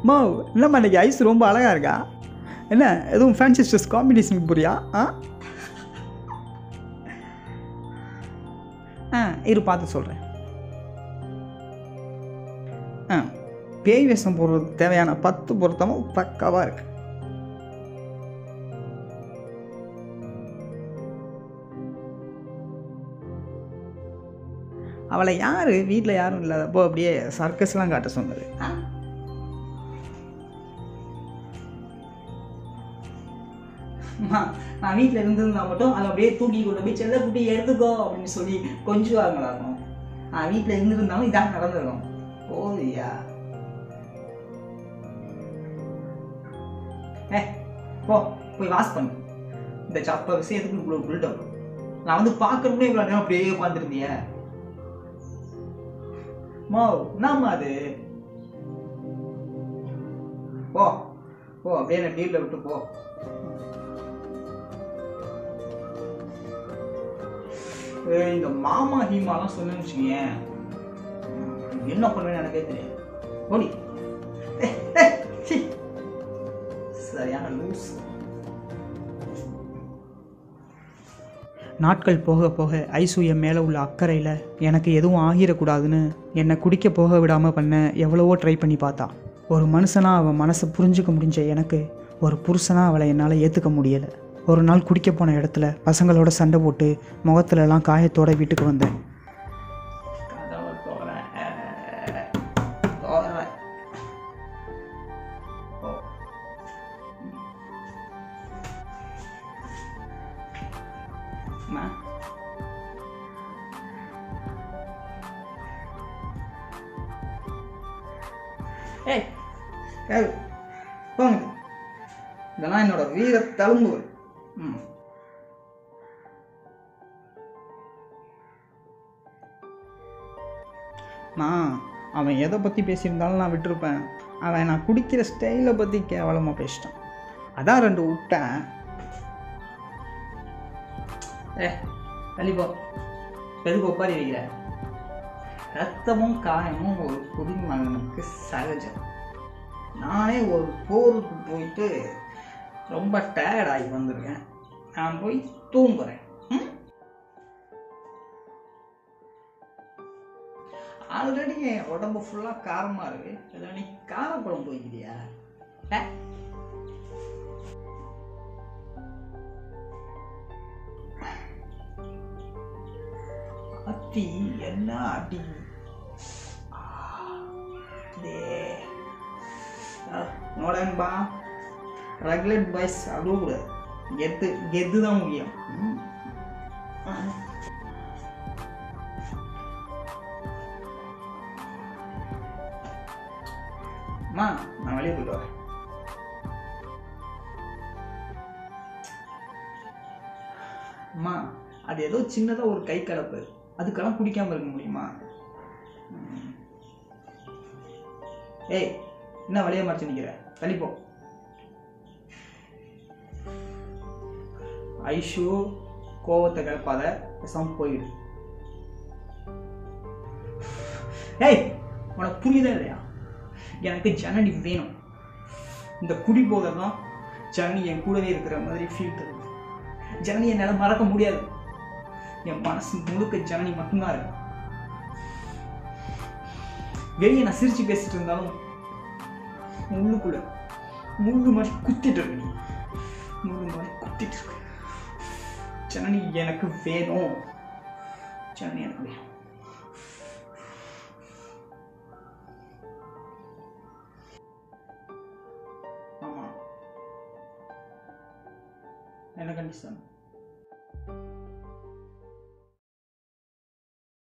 மா என்னம்மா இன்னைக்கு ஐஸ் ரொம்ப அழகாக இருக்கா என்ன எதுவும் ஃபேன்சி ஸ்ட்ரெஸ் காம்படிஷனுக்கு போறியா ஆ ஆ இரு பார்த்து சொல்கிறேன் ஆ பேய் வேஷம் போடுறதுக்கு தேவையான பத்து பொருத்தமும் பக்காவாக இருக்கு அவளை யார் வீட்டில் யாரும் இல்லாதப்போ அப்படியே சர்க்கஸ்லாம் காட்ட சொன்னது ஆ? அம்மா, நான் வீட்டில் இருந்திருந்தா மட்டும் அதை அப்படியே தூக்கி கொண்டு போய் செல்ல குட்டி எடுத்துக்கோ அப்படின்னு சொல்லி கொஞ்சுவாங்களாக்கும் நான் வீட்டில் இருந்திருந்தாலும் இதான் நடந்திருக்கும் போதியா ஏ போ போய் வாஷ் பண்ணு இந்த சப்ப விஷயத்துக்கு இவ்வளோ பில்டப் நான் வந்து பார்க்கணும்னே இவ்வளோ நேரம் அப்படியே உட்காந்துருந்திய மோ என்னம்மா அது போ போ அப்படியே நான் டீலில் விட்டு போ ஏய், இந்த மாமா ஹீமாலாம் சொன்னு வச்சுக்கேன் என்ன பண்ணுவேன்னு எனக்கே தெரியும் ஓடி ஏய், ஏய், சீ. சரியான லூஸ் நாட்கள் போக போக ஐசு என் மேலே உள்ள அக்கறையில் எனக்கு எதுவும் ஆகிடக்கூடாதுன்னு என்னை குடிக்க போக விடாமல் பண்ண எவ்வளவோ ட்ரை பண்ணி பார்த்தா ஒரு மனுஷனாக அவன் மனசை புரிஞ்சுக்க முடிஞ்ச எனக்கு ஒரு புருஷனாக அவளை என்னால் ஏற்றுக்க முடியலை ஒரு நாள் குடிக்க போன இடத்துல பசங்களோட சண்டை போட்டு முகத்துலலாம் காயத்தோட வீட்டுக்கு வந்தேன் ஏய் கேளு போங்க இதெல்லாம் என்னோட வீர தழும்புகள் ம் நான் அவன் எதை பற்றி பேசியிருந்தாலும் நான் விட்டுருப்பேன் அவன் நான் குடிக்கிற ஸ்டைலை பற்றி கேவலமாக பேசிட்டான் அதான் ரெண்டு விட்டேன் ஏ தள்ளிப்போ எதுக்கு ஒப்பாரி வைக்கிற ரத்தமும் காயமும் ஒரு குடிமகனுக்கு சகஜம் நானே ஒரு போருக்கு போயிட்டு ரொம்ப டயர்ட் ஆகி வந்திருக்கேன் நான் போய் தூங்குறேன் ம்? ஆல்ரெடி என் உடம்பு ஃபுல்லாக காரமாக இருக்கு இதில் நீ காரக்குழம்பு வைக்கிறியா ஏ? அத்தி என்ன அடி டே ನೋಡೋಣ ரெகுலேட் பாய்ஸ் அதுவும் கூட கெத்து கெத்து தான் முக்கியம் ம். அம்மா நான் வெளியே போயிட்டு வரேன் அம்மா அது ஏதோ சின்னதாக ஒரு கை கலப்பு அதுக்கெல்லாம் குடிக்காம இருக்க முடியுமா ம். ஏய் என்ன வழியை மறைச்சு நிற்கிற தள்ளிப்போ ஐஷு கோவத்தை கிளப்பாத பேசாம போயிடு ஏய் உனக்கு புரியுதா இல்லையா எனக்கு ஜனனி வேணும் இந்த குடி போதெல்லாம் ஜனனி என் கூடவே இருக்கிற மாதிரி ஃபீல் தருது ஜனனி என்னால் மறக்க முடியாது என் மனசு முழுக்க ஜனனி மட்டும்தான் இருக்கு வெளியே நான் சிரிச்சு பேசிட்டு இருந்தாலும் உள்ளுக்குள்ள முள்ளு மாதிரி குத்திட்டு இருக்கு நீ முள்ளு மாதிரி குத்திட்டு இருக்கு ஜனனி எனக்கு வேணும் ஜனனி எனக்கு வேணும் ஆமா என்ன கண்டிஷன்